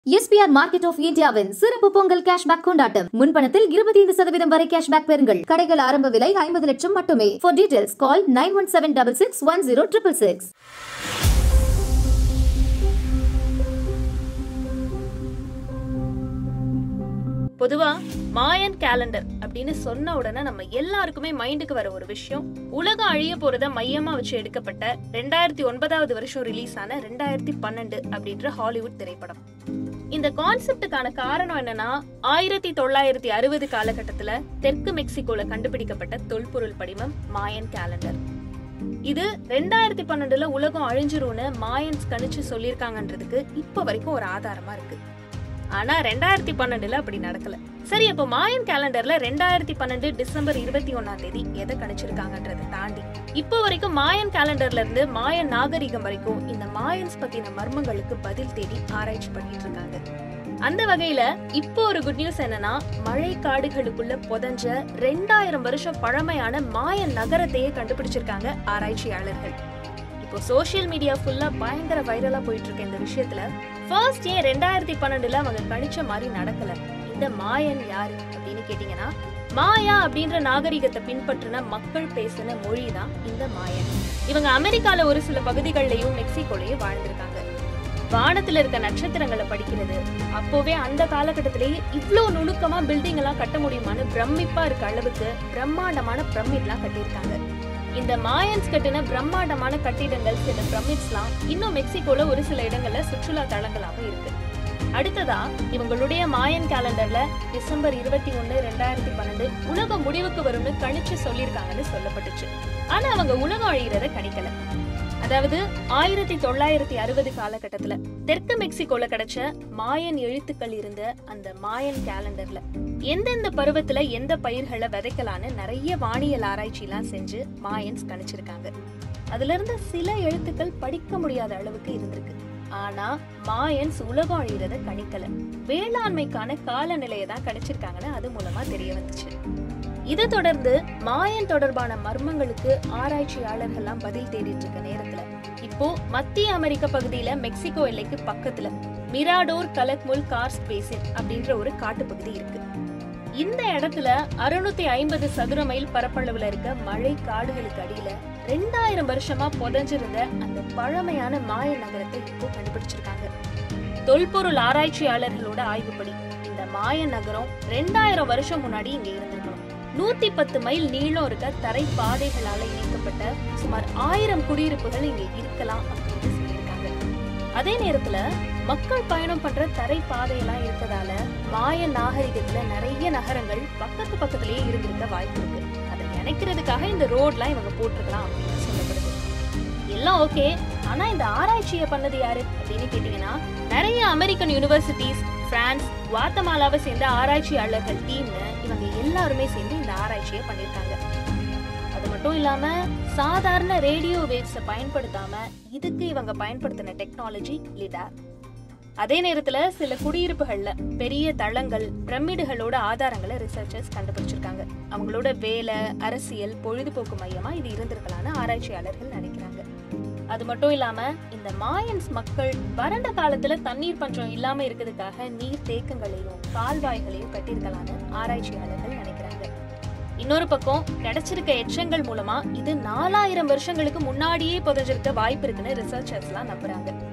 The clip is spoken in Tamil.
எஸ்பிஆர் மார்க்கெட் ஆஃப் இந்தியாவின் சிறப்பு பொங்கல் கேஷ்பேக் கொண்டாட்டம் முன்பணத்தில் இருபத்தி ஐந்து சதவீதம் வரை கேஷ்பேக் பெறுங்கள் கடைகள் ஆரம்ப விலை ஐம்பது லட்சம் மட்டுமே for details call nine one seven double six one zero triple six பொதுவா மாயன் கேலண்டர் அப்படின்னு சொன்ன உடனே நம்ம எல்லாருக்குமே மைண்டுக்கு வர ஒரு விஷயம் உலகம் அழிய போறத மையமா வச்சு எடுக்கப்பட்ட ரெண்டாயிரத்தி ஒன்பதாவது வருஷம் ரிலீஸ் ஆன ரெண்டாயிரத்தி பன்னெண்டு அப்படின்ற ஹாலிவுட் திரைப்படம் இந்த கான்செப்டுக்கான காரணம் என்னன்னா ஆயிரத்தி தொள்ளாயிரத்தி அறுபது காலகட்டத்துல தெற்கு மெக்சிகோல கண்டுபிடிக்கப்பட்ட தொல்பொருள் படிமம் மாயன் கேலண்டர் இது ரெண்டாயிரத்தி பன்னெண்டுல உலகம் அழிஞ்சிரும்னு மாயன்ஸ் கணிச்சு சொல்லியிருக்காங்கன்றதுக்கு இப்ப வரைக்கும் ஒரு ஆதாரமா இருக்கு ஆனா ரெண்டாயிரத்தி பன்னெண்டுல அப்படி நடக்கல சரி அப்போ மாயன் கேலண்டர்ல ரெண்டாயிரத்தி பன்னெண்டு டிசம்பர் இருபத்தி ஒன்னாம் தேதி எதை கணிச்சிருக்காங்கன்றதை தாண்டி இப்போ வரைக்கும் மாயன் கேலண்டர்ல இருந்து மாயன் நாகரிகம் வரைக்கும் இந்த மாயன்ஸ் பத்தின மர்மங்களுக்கு பதில் தேடி ஆராய்ச்சி பண்ணிட்டு இருக்காங்க அந்த வகையில இப்போ ஒரு குட் நியூஸ் என்னன்னா மழை காடுகளுக்குள்ள புதஞ்ச ரெண்டாயிரம் வருஷம் பழமையான மாயன் நகரத்தையே கண்டுபிடிச்சிருக்காங்க ஆராய்ச்சியாளர்கள் இப்போ சோஷியல் மீடியா ஃபுல்லா பயங்கர வைரலா போயிட்டு இருக்க இந்த விஷயத்துல ஃபர்ஸ்ட் ஏன் ரெண்டாயிரத்தி பன்னெண்டுல அவங்க கணிச்ச மாதிரி நடக்கல இந்த மாயன் யாரு அப்படின்னு கேட்டீங்கன்னா மாயா அப்படின்ற நாகரிகத்தை பின்பற்றின மக்கள் பேசின மொழி தான் இந்த மாயன் இவங்க அமெரிக்கால ஒரு சில பகுதிகள்லயும் மெக்சிகோலயும் வாழ்ந்திருக்காங்க வானத்துல இருக்க நட்சத்திரங்களை படிக்கிறது அப்போவே அந்த காலகட்டத்திலேயே இவ்ளோ நுணுக்கமா பில்டிங் எல்லாம் கட்ட முடியுமான்னு பிரமிப்பா இருக்க அளவுக்கு பிரம்மாண்டமான பிரமிட்லாம் கட்டியிருக்காங்க இந்த மாயன்ஸ் கட்டின பிரம்மாண்டமான கட்டிடங்கள் சில பிரமிட்ஸ்லாம் இன்னும் மெக்சிகோல ஒரு சில இடங்கள்ல சுற்றுலா தலங்களாகவும் இருக்கு அடுத்ததா இவங்களுடைய மாயன் கேலண்டர்ல டிசம்பர் இருபத்தி ஒண்ணு ரெண்டாயிரத்தி பன்னெண்டு உலகம் முடிவுக்கு வரும்னு கணிச்சு சொல்லியிருக்காங்கன்னு சொல்லப்பட்டுச்சு ஆனா அவங்க உலகம் அழிகிறத கணிக்கல அதாவது ஆயிரத்தி தொள்ளாயிரத்தி அறுபது காலகட்டத்துல தெற்கு மெக்சிகோல கிடைச்ச மாயன் எழுத்துக்கள் இருந்த அந்த மாயன் கேலண்டர்ல எந்தெந்த பருவத்துல எந்த பயிர்களை விதைக்கலான்னு நிறைய வானியல் ஆராய்ச்சி எல்லாம் செஞ்சு மாயன்ஸ் கணிச்சிருக்காங்க அதுல இருந்த சில எழுத்துக்கள் படிக்க முடியாத அளவுக்கு இருந்திருக்கு ஆனா மாயன்ஸ் உலகம் அழிகிறத கணிக்கல வேளாண்மைக்கான காலநிலையை தான் கணிச்சிருக்காங்கன்னு அது மூலமா தெரிய வந்துச்சு இதை தொடர்ந்து மாயன் தொடர்பான மர்மங்களுக்கு ஆராய்ச்சியாளர்கள்லாம் பதில் தேடிட்டு இருக்க நேரத்துல இப்போ மத்திய அமெரிக்க பகுதியில மெக்சிகோ எல்லைக்கு பக்கத்துல மிராடோர் கலக்முல் கார்ஸ் பேசின் அப்படின்ற ஒரு காட்டுப்பகுதி இருக்கு இந்த இடத்துல அறுநூத்தி ஐம்பது சதுர மைல் பரப்பளவுல இருக்க மழை காடுகளுக்கு அடியில ரெண்டாயிரம் வருஷமா புதைஞ்சிருந்த அந்த பழமையான மாய நகரத்தை இப்போ கண்டுபிடிச்சிருக்காங்க தொல்பொருள் ஆராய்ச்சியாளர்களோட ஆய்வுப்படி இந்த மாய நகரம் ரெண்டாயிரம் வருஷம் முன்னாடி இங்க இருந்திருக்கணும் நூத்தி பத்து மைல் நீளம் இருக்க தரை பாதைகளால இணைக்கப்பட்ட சுமார் ஆயிரம் குடியிருப்புகள் இங்க இருக்கலாம் அப்படின்னு சொல்லியிருக்காங்க அதே நேரத்துல மக்கள் பயணம் பண்ற தரை பாதையெல்லாம் இருக்கதால மாய நாகரிகத்துல நிறைய நகரங்கள் பக்கத்து பக்கத்திலேயே இருந்திருக்க வாய்ப்பு இருக்கு அதை நினைக்கிறதுக்காக இந்த ரோட்லாம் இவங்க போட்டிருக்கலாம் அப்படின்னு சொல்லப்படுது எல்லாம் ஓகே ஆனா இந்த ஆராய்ச்சியை பண்ணது யாரு அப்படின்னு கேட்டீங்கன்னா நிறைய அமெரிக்கன் யூனிவர்சிட்டிஸ் பிரான்ஸ் குவாத்தமாலாவை சேர்ந்த ஆராய்ச்சியாளர்கள் டீம்னு இவங்க எல்லாருமே சேர்ந்து இந்த ஆராய்ச்சியை பண்ணியிருக்காங்க அது மட்டும் இல்லாம சாதாரண ரேடியோ வேவ்ஸை பயன்படுத்தாம இதுக்கு இவங்க பயன்படுத்தின டெக்னாலஜி லிடார் அதே நேரத்துல சில குடியிருப்புகள்ல பெரிய தளங்கள் பிரமிடுகளோட ஆதாரங்களை ரிசர்ச்சர்ஸ் கண்டுபிடிச்சிருக்காங்க அவங்களோட வேலை அரசியல் பொழுதுபோக்கு மையமா இது இருந்திருக்கலாம்னு ஆராய்ச்சியாளர்கள் நினைக்கிறாங்க அது மட்டும் இல்லாம இந்த மாயன்ஸ் மக்கள் வறண்ட காலத்துல தண்ணீர் பஞ்சம் இல்லாம இருக்கிறதுக்காக நீர் தேக்கங்களையும் கால்வாய்களையும் கட்டியிருக்கலாம்னு ஆராய்ச்சியாளர்கள் நினைக்கிறாங்க இன்னொரு பக்கம் கிடைச்சிருக்க எச்சங்கள் மூலமா இது நாலாயிரம் வருஷங்களுக்கு முன்னாடியே புதைஞ்சிருக்க வாய்ப்பு இருக்குன்னு ரிசர்ச்சர்ஸ் எல்லாம் நம்புறாங்க